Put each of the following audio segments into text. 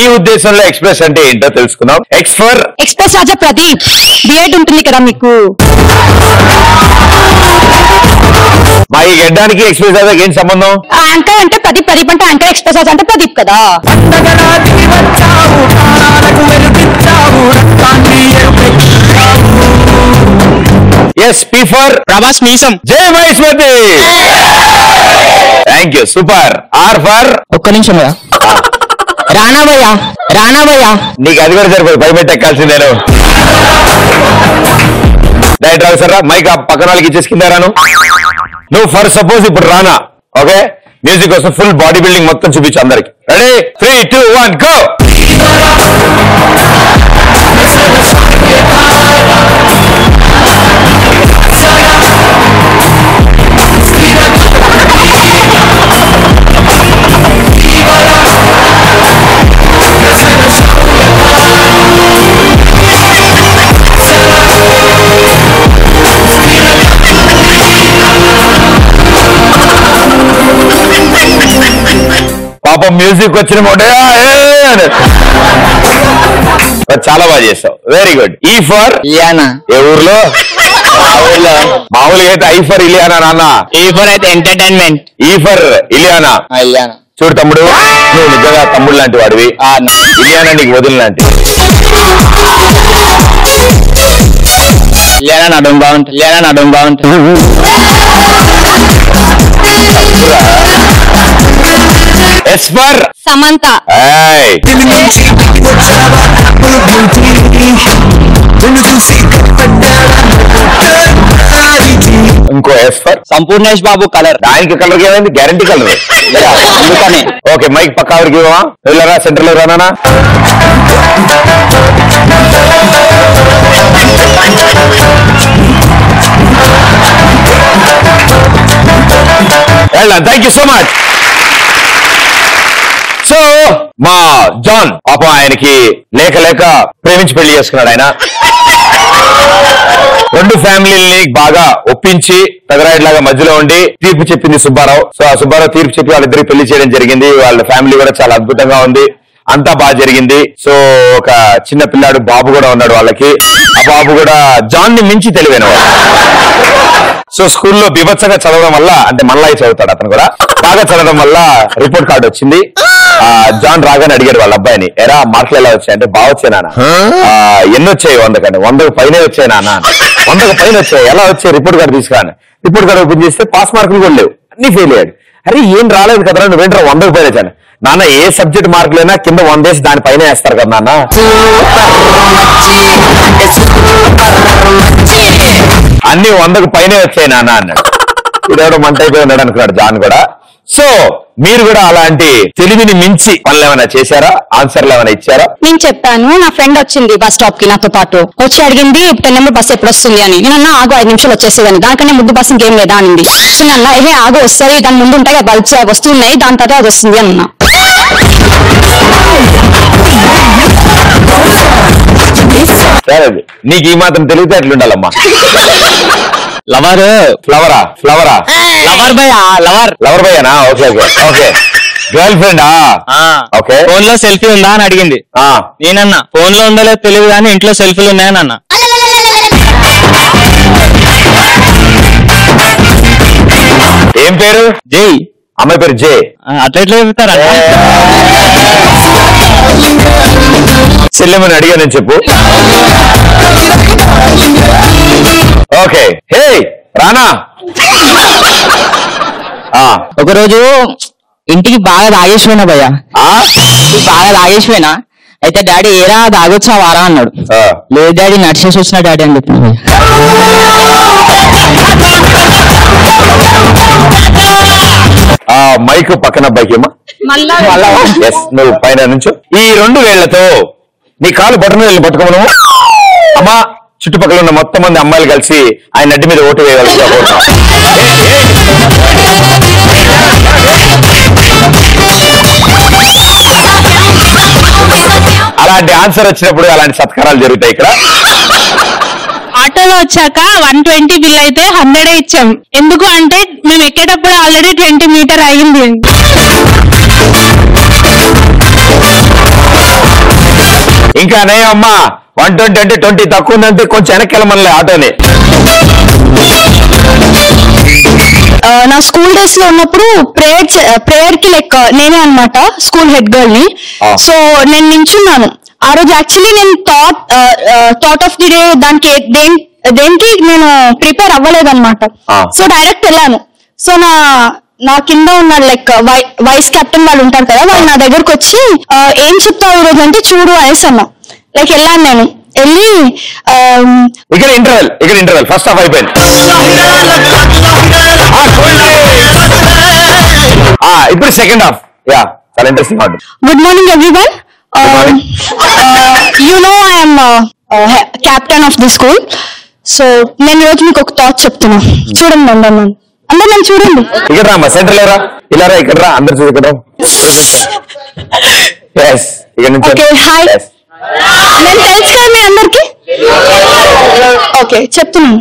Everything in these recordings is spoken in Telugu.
ఉద్దేశంలో ఎక్స్ప్రెస్ అంటే ఏంటో తెలుసుకుందాం X for express Raja Pradeep B Ed ఉంటుంది కదా మీకు మా ఈ గడ్డానికి ఎక్స్ప్రెస్ దాదాపు ఏం సంబంధం ఆ యాంకర్ అంటే ప్రదీప్ ప్రదీప్ అంటే యాంకర్ ఎక్స్ప్రెస్ రాజా అంటే ప్రదీప్ కదా ఎస్ పి ఫర్ ప్రభాస్ మీసం జై మహేశ్వతి thank you super R for ఒక్క నిమిషం కదా రానా భయ్యా రానా భయ్యా నీకు అది కూడా సరిపోదు పై మెట్టు ఎక్కాల్సింది నేను డైరెక్ట్ రావు సార్ మైక్ ఆ పక్కన వాళ్ళకి ఇచ్చేసి కింద రాను నువ్వు ఫర్ సపోజ్ ఇప్పుడు రానా ఓకే మ్యూజిక్ కోసం ఫుల్ బాడీ బిల్డింగ్ మొత్తం చూపించు అందరికి ready three two one go పాపం మ్యూజిక్ వచ్చిన మోడే చాలా బాగా చేస్తావు వెరీ గుడ్ ఈ ఫర్ ఇలియానా ఏ ఊర్లో మా ఊర్లో మామూలుగా అయితే ఐ ఫర్ ఇలియానా నాన్న ఈ ఫర్ అయితే ఎంటర్టైన్మెంట్ ఈ ఫర్ ఇలియానా ఇలియానా చూడు తమ్ముడు నువ్వు నిజంగా తమ్ముడు లాంటి వాడివి ఆ, అన్న. ఇలియానా నీకు వదిలి లాంటి ఇలియానా నడుము బాగుంటుంది ఇలియానా నడుము బాగుంటుంది ఎస్ ఫర్ సమంత ఏయ్ ఇంకో S for Sampoornesh Babu colour దానికి కలర్ ఏమైంది గ్యారంటీ కలర్ అందుకనే ఓకే మైక్ పక్క ఆవిడకి ఇవ్వమా వెళ్ళరా సెంటర్ లో రానా వెళ్దాం థ్యాంక్ యూ సో మచ్ సో మా జాన్ పాపం ఆయనకి లేక లేక ప్రేమించి పెళ్లి చేసుకున్నాడు ఆయన రెండు ఫ్యామిలీల్ని బాగా ఒప్పించి పెదరాయిలాగా మధ్యలో ఉండి తీర్పు చెప్పింది సుబ్బారావు సో ఆ సుబ్బారావు తీర్పు చెప్పి వాళ్ళిద్దరికి పెళ్లి చేయడం జరిగింది వాళ్ళ ఫ్యామిలీ కూడా చాలా అద్భుతంగా ఉంది అంతా బాగా జరిగింది సో ఒక చిన్న పిల్లాడు బాబు కూడా ఉన్నాడు వాళ్ళకి ఆ బాబు కూడా జాన్ ని మించి తెలివైన సో స్కూల్లో బీభత్సంగా చదవడం వల్ల అంటే మళ్ళీ చదువుతాడు అతను కూడా బాగా చదవడం వల్ల రిపోర్ట్ కార్డు వచ్చింది ఆ జాన్ రాగానే అడిగాడు వాళ్ళ అబ్బాయిని ఎరా మార్కులు ఎలా వచ్చాయి అంటే బాగా వచ్చాయి నాన్న ఆ, ఎన్ని వచ్చాయి వందకండి వందకు పైనే వచ్చాయి నాన్న వందకు పైన వచ్చాయి ఎలా వచ్చాయి రిపోర్ట్ కార్డు తీసుకురాను రిపోర్ట్ కార్డు ఓపెన్ చేస్తే పాస్ మార్కులు కూడా లేవు అన్ని ఫెయిల్ అయ్యాడు అరే ఏం రాలేదు కదరా నువ్వేంట్రా వందకు పైన వచ్చాను నాన్న ఏ సబ్జెక్ట్ మార్కులైనా కింద వందేసి దాని పైన వేస్తారు కదా నాన్న అన్ని వందకు పైనే వచ్చాయి నాన్న అన్నాడు ఇదేవడో మంట అయిపోయి ఉన్నాడు అనుకున్నాడు జాన్ కూడా సో మీరు కూడా అలాంటి తెలివిని మించి పనులు ఏమైనా చేశారా ఆన్సర్లు ఏమైనా ఇచ్చారా నేను చెప్పాను నా ఫ్రెండ్ వచ్చింది బస్ స్టాప్ కి నాతో పాటు వచ్చి అడిగింది టెన్ నెంబర్ బస్ ఎప్పుడు వస్తుంది అని నేను అన్నా ఆగు ఐదు నిమిషాలు వచ్చేసేదని దానికన్నా ముందు బస్ ఇంకేం లేదా అనింది సో నేను అన్నా ఏహే ఆగు వస్తుంది దాని ముందు ఉంటాయి బల్బ్స్ వస్తున్నాయి దాని తర్వాత అది వస్తుంది అన్నా సరే నీకు ఈ మాత్రం తెలివితే అట్లుండాలమ్మా లవర్ ఫ్లవరా ఫ్లవరా లవర్ భయ్యా లవర్ లవర్ భయ్యనా ఓకే ఓకే ఓకే గర్ల్ ఫ్రెండా ఓకే ఫోన్ లో సెల్ఫీ ఉందా అని అడిగింది ఆ, నేనన్నా ఫోన్ లో ఉందో లేదో తెలియదు కానీ ఇంట్లో సెల్ఫీలు ఉన్నాయని అన్నా ఏం పేరు జై అమ్మాయి పేరు జే ఆ, అట్లా ఎట్లా చెప్తారా చెల్లెమని అడిగానని చెప్పు ఓకే హే రానా ఆ, ఒకరోజు ఇంటికి బాగా తాగేసిపోయినా భయ్య ఆ, బాగా తాగేసిపోయినా అయితే డాడీ ఏరా తాగొచ్చా వారా అన్నాడు ఆ. లేదు డాడీ నడిచేసి వచ్చిన డాడీ అని చెప్పిన భయ్య. ఆ మైక్ పక్కన అబ్బాయికి ఏమా మళ్ళా ఎస్ నువ్వు పైన నుంచో ఈ రెండు వేళ్లతో నీ కాలు బటన్ వెళ్ళి పట్టుకోమను అమ్మా చుట్టుపక్కల ఉన్న మొత్తం మంది అమ్మాయిలు కలిసి ఆయన నడ్డి మీద ఓటు వేయవలసి అలాంటి ఆన్సర్ వచ్చినప్పుడు అలాంటి సత్కారాలు జరుగుతాయి ఇక్కడ ఆటోలో వచ్చాక వన్ ట్వంటీ బిల్ అయితే హండ్రెడ్ ఇచ్చాం ఎందుకు అంటే మేము ఎక్కేటప్పుడు ఆల్రెడీ ట్వంటీ మీటర్ అయ్యింది ఇంకా నే అమ్మా వన్ ట్వంటీ అంటే ట్వంటీ తక్కువ ఉందంటే కొంచెం వెనక్కి వెళ్ళమనిలే ఆటోని ఆ, నా స్కూల్ డేస్ లో ఉన్నప్పుడు ప్రేయర్ ప్రేయర్ కి లైక్ నేనే అన్నమాట స్కూల్ హెడ్ గర్ల్ ని Ah. సో నేను నించున్నాను ఆ రోజు యాక్చువల్లీ నేను thought thought of the day దానికి ఏ- దేన్- దేనికి నేను ప్రిపేర్ అవ్వలేదు అనమాట Ah. సో డైరెక్ట్ వెళ్ళాను సో నా నా కింద ఉన్న లైక్ వైస్ కెప్టెన్ వాళ్ళు ఉంటారు కదా వాళ్ళు నా దగ్గరకు వచ్చి "ఆ, ఏం చెప్తావు ఈ రోజు అంటే చూడు అనేసి అన్నా లైక్ వెళ్ళాను నేను వెళ్ళి ఆమ్, ఇక్కడ ఇంటర్వెల్ ఇక్కడ ఇంటర్వెల్ ఫస్ట్ హాఫ్ అయిపోయింది ఆ, చూడండి. ఆ, ఇప్పుడు సెకండ్ హాఫ్ యా చాలా ఇంట్రెస్టింగ్ ఉంటుంది good morning everyone morning. You know I'm captain of the school so నేను రోజు మీకు ఒక థాట్ చెప్తున్నా చూడండి అందరు నన్ను అందరు నన్ను చూడండి ఇక్కడ రామ్మా సెంటర్ లేరా ఇలా రా ఇక్కడ రా అందరు చూసి ఇక్కడ ఎస్ ఇక్కడ నుంచి ఓకే హాయ్ Yes. నేను తెలుసు కదా మీ అందరికి ఓకే చెప్తున్నాను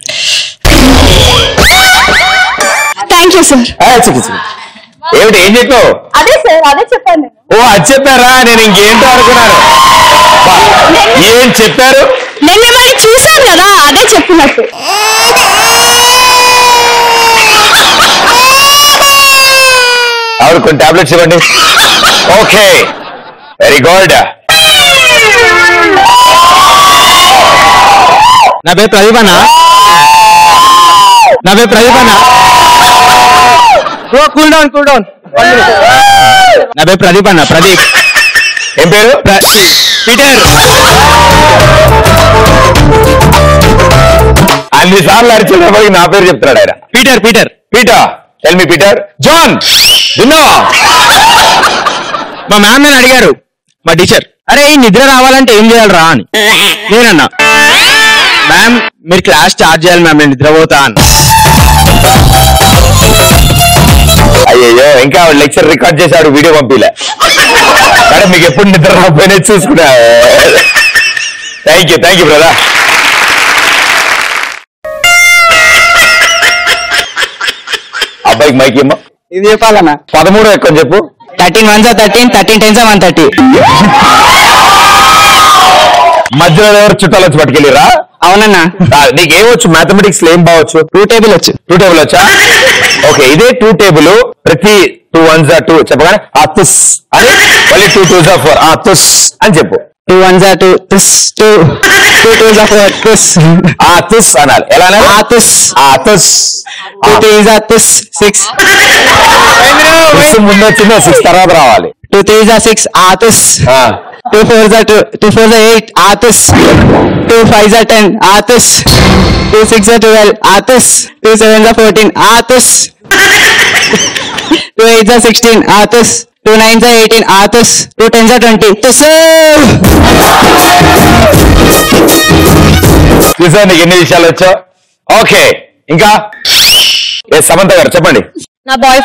థ్యాంక్ యూ సార్ ఆ, చెప్పు, చెప్పు. ఏమిటి ఏం చెప్పావు అదే సార్ అదే చెప్పాను నేను ఓ అది చెప్పారా నేను ఇంకేంటో అనుకున్నాను బా, ఏం చెప్పారు నేను మిమ్మల్ని చూశాను కదా అదే చెప్పినట్టు ఆవిడ కొన్ని టాబ్లెట్స్ ఇవ్వండి ఓకే వెరీ గుడ్ నా పేరు ప్రదీప్ అన్న నా పేరు ప్రదీప్ అన్న కూల్ డౌన్ కూల్ డౌన్ నా పేరు ప్రదీప్ అన్న ప్రదీప్ ఏం పేరు ప్ర- పీటర్ అన్ని సార్లు అరిచేటప్పటికి నా పేరు చెప్తున్నాడు ఆయన Peter Peter Peter tell me Peter John విన్నావా మా మ్యామ్ నన్ను అడిగారు మా టీచర్ అరే ఈ నిద్ర రావాలంటే ఏం చేయాలరా అని నేనన్నా మ్యామ్ మీరు క్లాస్ స్టార్ట్ చేయాలి మ్యామ్ నేను నిద్రపోతా అని అయ్యయ్యో ఇంకా లెక్చర్ రికార్డ్ చేశాడు వీడియో పంపిలే సరే మీకు ఎప్పుడు నిద్ర రాకపోయినా చూసుకున్నా thank you thank you brother అబ్బాయికి మైక్ ఇమ్మా ఇది చెప్పాలన్నా పదమూడు ఎక్కువ చెప్పు థర్టీన్ వన్ జా థర్టీన్ థర్టీన్ టెన్ జా వన్ థర్టీ మధ్యలో ఎవరు చుట్టాలు వచ్చి పట్టుకెళ్ళిరా అవునన్నా నీకు ఏమొచ్చు మ్యాథమెటిక్స్ లో ఏం బావచ్చు టూ టేబుల్ వచ్చు టూ టేబుల్ వచ్చా ఓకే ఇదే టూ టేబుల్ ప్రతి టూ వన్ జా టూ చెప్పగానే ఆ తుస్ అని మళ్ళీ టూ టూ జా ఫోర్ ఆ తుస్ అని చెప్పు టూ వన్ జా టూ తుస్ టూ టూ టూ జా ఫోర్ తుస్ ఆ తుస్ అనాలి ఎలా అనాలి? ఆ తుస్ ఆ తుస్ టూ త్రీ జా తుస్ సిక్స్ తుస్ ముందు వచ్చింది సిక్స్ తర్వాత రావాలి టూ త్రీ జా సిక్స్ ఆ తుస్ ఆ, టూ ఫోర్ జా టూ టూ ఫోర్ జా ఎయిట్ ఆతుస్ టూ ఫైవ్ జా టెన్ ఆతుస్ టూ సిక్స్ జా ట్వెల్వ్ ఆతుస్ టూ సెవెన్ జా ఫోర్టీన్ ఆతుస్ టూ ఎయిట్ జా సిక్స్టీన్ ఆతుస్ టూ నైన్ జా ఎయిటీన్ ఆతుస్ టూ టెన్ జా ట్వంటీ తుస్ చూసావు నీకు ఎన్ని విషయాలు వచ్చావు ఓకే ఇంకా ఏ సమంత గారు చెప్పండి నా బాయ్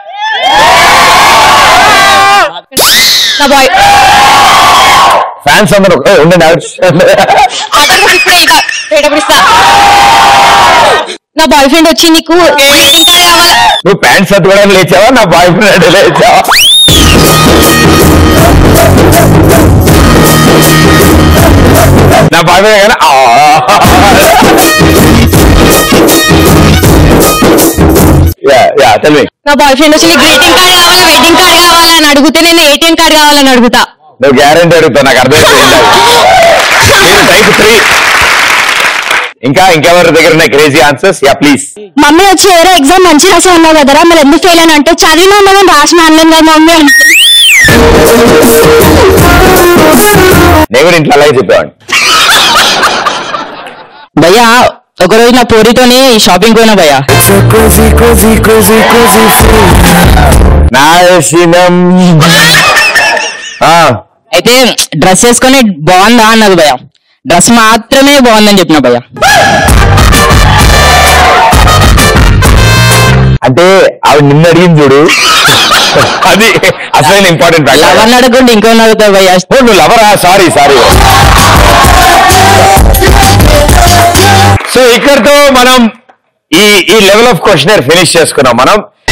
నా బాయ్ ఫ్యాన్స్ అందరూ ఏ, ఉండండి ఆవిడ. నా బాయ్ ఫ్రెండ్ వచ్చి నీకు greeting card కావాలా నువ్వు ప్యాంట్ షర్ట్ కూడా లేచావా నా బాయ్ ఫ్రెండ్ లేచావా నా బాయ్ ఫ్రెండ్ కానీ ఆ. Ya ya tell me. నా బాయ్ ఫ్రెండ్ వచ్చి నీకు గ్రీటింగ్ కార్డ్ కావాలా వెడ్డింగ్ కార్డ్ కావాలా అని అడిగితే నేను ఏటీఎం కార్డ్ కావాలని అడుగుతా నువ్వు గ్యారెంటీ అడుగుతావు నాకు అర్థమైపోయింది మీరు టైప్ త్రీ ఇంకా ఇంకెవరి దగ్గర ఉన్నాయి crazy answers ya please mummy వచ్చి ఎవరో ఎగ్జామ్ మంచి రాసి అన్నావు కదరా మరి ఎందుకు ఫెయిల్ అని అంటే చదివినా మనం రాసిన అనలేం కదా మమ్మీ అంటే నేను కూడా ఇంట్లో అలాగే చెప్పేవాడిని భయ్యా ఒకరోజు నా పోరితోని షాపింగ్ పోయినా భయ్యా నాశనం ఆ, అయితే డ్రెస్ వేసుకొని బాగుందా అన్నది భయ్య డ్రెస్ మాత్రమే బాగుందని చెప్పిన భయ్య అంటే ఆవిడ నిన్ను అడిగింది చూడు అది అసలు ఇంపార్టెంట్ ఎవరిని అడగకుండా ఇంకోని అడుగుతావు భయ్య నువ్వు లవరా సారీ సారీ సో ఇక్కడతో మనం ఈ ఈ లెవెల్ ఆఫ్ క్వశ్చనర్ ఫినిష్ చేసుకున్నాం మనం